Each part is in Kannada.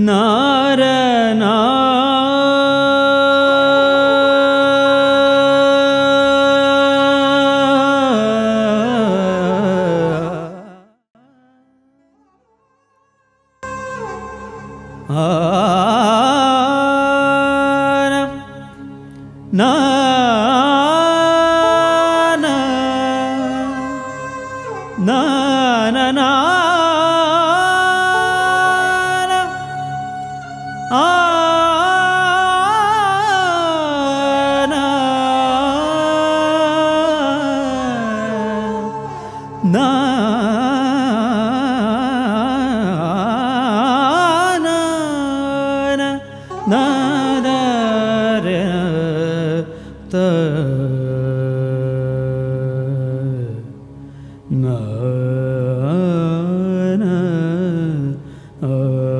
ನಾರ ನಾ ನಾ ನಾ ನಾ ಆ ನಾ ನಾ ನಾ ನಾ ರೆ ತ ನಾ ನಾ ಆ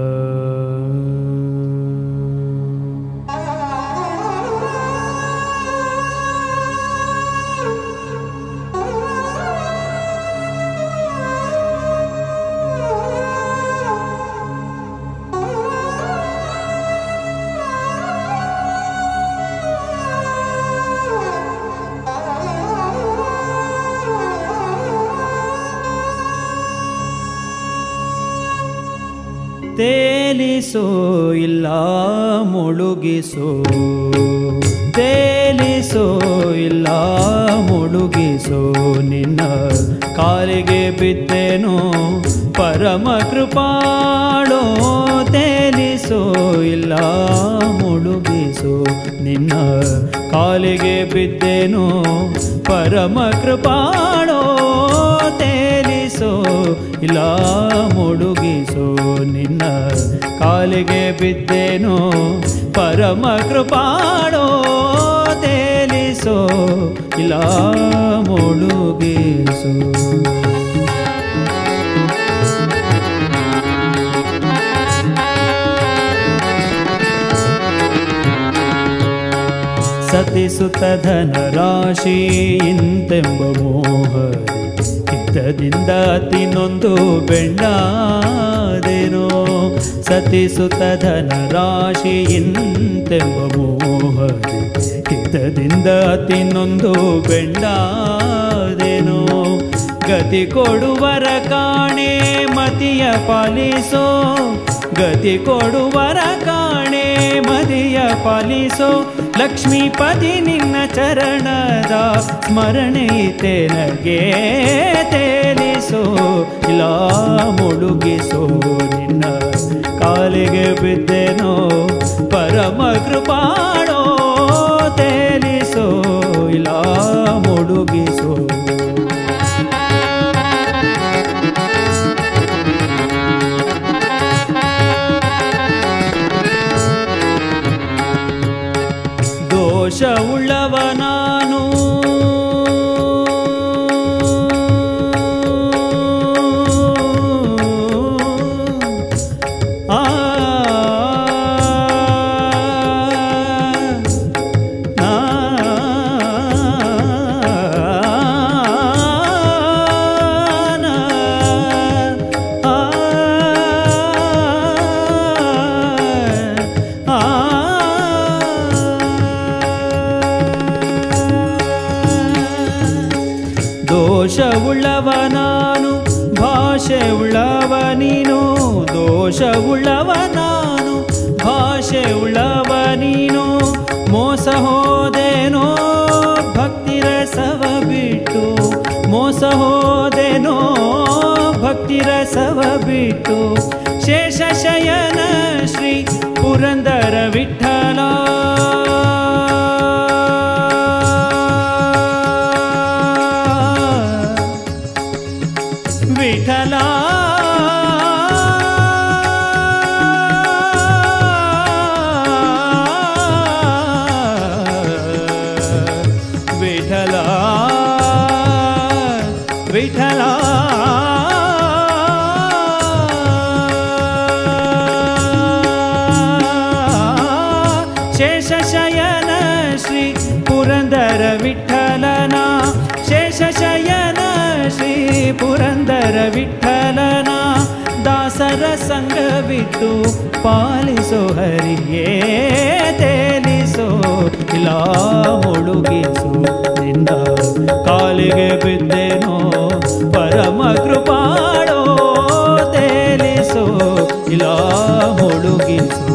ತೇಲಿಸೋ ಇಲ್ಲ ಮುಳುಗಿಸೋ ತೇಲಿಸೋ ಇಲ್ಲ ಮುಳುಗಿಸೋ ನಿನ್ನ ಕಾಲಿಗೆ ಬಿದ್ದೆನೋ ಪರಮ ಕೃಪಾಳೋ ತೇಲಿಸೋ ಇಲ್ಲ ಮುಳುಗಿಸೋ ನಿನ್ನ ಕಾಲಿಗೆ ಬಿದ್ದೆನೋ ಪರಮ ಕೃಪಾಳೋ ತೇಲಿಸೋ ಇಲ್ಲ ಮುಳುಗಿಸೋ ನಿನ್ನ ಕಾಲಿಗೆ ಬಿದ್ದೇನೋ ಪರಮ ಕೃಪಾಳೋ ತೇಲಿಸೋ ಇಲ್ಲ ಮುಳುಗಿಸೋ ಸತಿಸುತ್ತ ಧನರಾಶಿ ಇಂತೆಂಬ ಮೋಹರಿ ಹಿತದಿಂದ ತಿನ್ನೊಂದು ಬೆಳ್ಳಾದೆನೋ ಸತಿಸುತ್ತ ಧನರಾಶಿ ಇಂತೆಂಬ ಮೋಹರಿ ಹಿತದಿಂದ ತಿನ್ನೊಂದು ಬೆಳ್ಳಾದೆನೋ ಗತಿ ಕೊಡುವರ ಕಾಣೆ ಮತಿಯ ಪಾಲಿಸೋ ಗತಿ ಕೊಡುವರ ಕಾಣೆ ಮದಿಯ ಪಾಲಿಸೋ ಲಕ್ಷ್ಮೀಪತಿ ನಿನ್ನ ಚರಣದ ಸ್ಮರಣೆ ತೆನಗೆ ತೇಲಿಸೋ ಇಲ್ಲ ಮುಳುಗಿಸೋ ನಿನ್ನ ಕಾಲಿಗೆ ಬಿದ್ದೆನೋ ಪರಮ ಕೃಪಾಳೋ ತೇಲಿಸೋ ಇಲ್ಲ ಮುಳುಗಿಸೋ ದೋಷವುಳ್ಳವ ನಾನು ಆ ನಾ ನಾ ಆ ಆ ದೋಷವುಳ್ಳವ ನಾನು ಭಾಷೆ ಉಳ್ಳವ ನೀನು ದೋಷವುಳ್ಳವ ನಾನು ಭಾಷೆ ಉಳ್ಳವ ನೀನು ಮೋಸ ಹೋದೇನೋ ಭಕ್ತಿ ರಸವ ಬಿಟ್ಟು ಮೋಸ ಹೋದೇನೋ ಭಕ್ತಿ ರಸವ ಬಿಟ್ಟು ಶೇಷ ಶಯನ ಶ್ರೀ ಪುರಂದರ ವಿಠಲ ವಿಠಲ ವಿಠಲ ವಿಠಲ ಶೇಷ ಶಯನ ಶ್ರೀ ಪುರಂದರ ವಿಠಲನ ಶೇಷ ಶಯನ ಶ್ರೀ ಪುರಂದರ ವಿಠಲನ ದಾಸ ದಾಸರ ಸಂಗವಿಟ್ಟು ಪಾಲಿಸೋ ಹರಿಯೇ ತೇಲಿಸೋ ಇಲ್ಲ ಮುಳುಗಿಸು ನಿನ್ನ ಕಾಲಿಗೆ ಬಿದ್ದೆನೋ ಪರಮ ಕೃಪಾಳೋ ತೇಲಿಸೋ ಇಲ್ಲ ಮುಳುಗಿಸು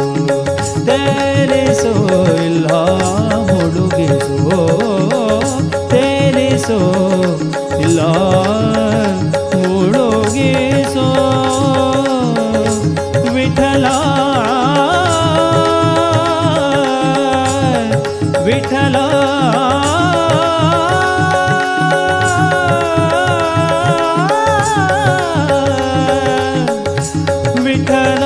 ತೇಲಿಸೋ ಇಲ್ಲ ಮುಳುಗಿಸು ತೇಲಿಸೋ ಇಲ್ಲ ಮುಳುಗಿಸೋ ವಿಠಲ ವಿಠಲ ವಿಠಲ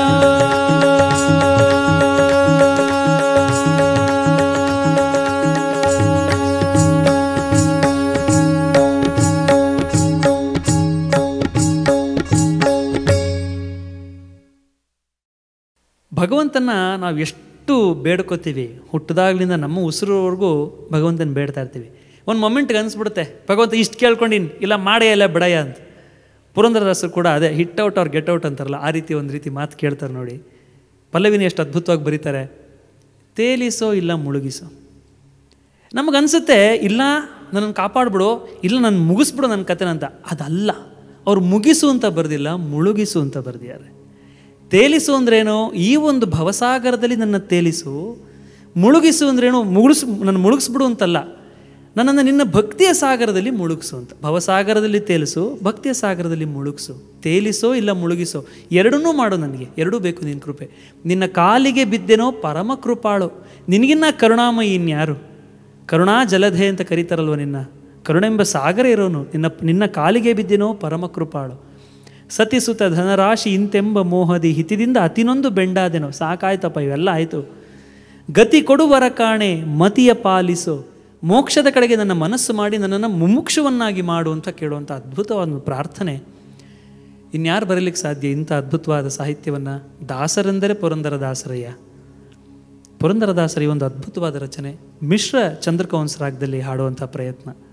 ಭಗವಂತನ ನಾವು ಎಷ್ಟು ಬೇಡ್ಕೋತೀವಿ ಹುಟ್ಟಿದಾಗ್ಲಿಂದ ನಮ್ಮ ಉಸಿರುವರೆಗೂ ಭಗವಂತನ ಬೇಡ್ತಾ ಇರ್ತೀವಿ ಒಂದು ಮೊಮೆಂಟ್ಗೆ ಅನಿಸ್ಬಿಡುತ್ತೆ ಭಗವಂತ ಇಷ್ಟು ಕೇಳ್ಕೊಂಡಿನಿ ಇಲ್ಲ ಮಾಡೇ ಇಲ್ಲ ಬಿಡಯ್ಯ ಅಂತ ಪುರಂದರದಾಸರು ಕೂಡ ಅದೇ ಹಿಟ್ ಔಟ್ ಅವ್ರು ಗೆಟ್ ಔಟ್ ಅಂತಾರಲ್ಲ ಆ ರೀತಿ ಒಂದು ರೀತಿ ಮಾತು ಕೇಳ್ತಾರೆ ನೋಡಿ ಪಲ್ಲವಿನ ಎಷ್ಟು ಅದ್ಭುತವಾಗಿ ಬರೀತಾರೆ ತೇಲಿಸೋ ಇಲ್ಲ ಮುಳುಗಿಸೋ ನಮಗನ್ಸುತ್ತೆ ಇಲ್ಲ ನನ್ನನ್ನು ಕಾಪಾಡ್ಬಿಡು ಇಲ್ಲ ನಾನು ಮುಗಿಸ್ಬಿಡು ನನ್ನ ಕಥೆನ ಅಂತ ಅದಲ್ಲ ಅವ್ರು ಮುಗಿಸು ಅಂತ ಬರೆದಿಲ್ಲ ಮುಳುಗಿಸು ಅಂತ ಬರೆದಿದ್ದಾರೆ ತೇಲಿಸು ಅಂದ್ರೇನು ಈ ಒಂದು ಭವಸಾಗರದಲ್ಲಿ ನನ್ನ ತೇಲಿಸು ಮುಳುಗಿಸು ಅಂದ್ರೇನು ಮುಳುಗಿಸ್ ನನ್ನ ಮುಳುಗಿಸ್ಬಿಡು ಅಂತಲ್ಲ ನನ್ನನ್ನು ನಿನ್ನ ಭಕ್ತಿಯ ಸಾಗರದಲ್ಲಿ ಮುಳುಗಿಸು ಅಂತ ಭವಸಾಗರದಲ್ಲಿ ತೇಲಿಸು ಭಕ್ತಿಯ ಸಾಗರದಲ್ಲಿ ಮುಳುಗಿಸು ತೇಲಿಸೋ ಇಲ್ಲ ಮುಳುಗಿಸೋ ಎರಡನ್ನೂ ಮಾಡು ನನಗೆ ಎರಡೂ ಬೇಕು ನಿನ್ನ ಕೃಪೆ ನಿನ್ನ ಕಾಲಿಗೆ ಬಿದ್ದೆನೋ ಪರಮ ಕೃಪಾಳು ನಿನಗಿನ್ನ ಕರುಣಾಮಯಿ ಇನ್ಯಾರು ಕರುಣಾ ಜಲಧೆ ಅಂತ ಕರೀತಾರಲ್ವ ನಿನ್ನ ಕರುಣೆಂಬ ಸಾಗರ ಇರೋನು ನಿನ್ನ ನಿನ್ನ ಕಾಲಿಗೆ ಬಿದ್ದೆನೋ ಪರಮ ಕೃಪಾಳು ಸತಿಸುತ ಧನರಾಶಿ ಇಂತೆಂಬ ಮೋಹದಿ ಹಿತಿದಿಂದ ಅತಿನೊಂದು ಬೆಂಡಾದೆನೋ ಸಾಕಾಯ್ತಪ್ಪ ಇವೆಲ್ಲ ಆಯಿತು ಗತಿ ಕೊಡುವರ ಕಾಣೆ ಮತಿಯ ಪಾಲಿಸು ಮೋಕ್ಷದ ಕಡೆಗೆ ನನ್ನ ಮನಸ್ಸು ಮಾಡಿ ನನ್ನನ್ನು ಮುಮುಕ್ಷವನ್ನಾಗಿ ಮಾಡು ಅಂತ ಕೇಳುವಂಥ ಅದ್ಭುತವಾದ ಪ್ರಾರ್ಥನೆ ಇನ್ಯಾರು ಬರಲಿಕ್ಕೆ ಸಾಧ್ಯ ಇಂಥ ಅದ್ಭುತವಾದ ಸಾಹಿತ್ಯವನ್ನು ದಾಸರೆಂದರೆ ಪುರಂದರ ದಾಸರಯ್ಯ ಪುರಂದರದಾಸರ ಈ ಒಂದು ಅದ್ಭುತವಾದ ರಚನೆ ಮಿಶ್ರ ಚಂದ್ರಕವಂಸ ರಾಗದಲ್ಲಿ ಹಾಡುವಂಥ ಪ್ರಯತ್ನ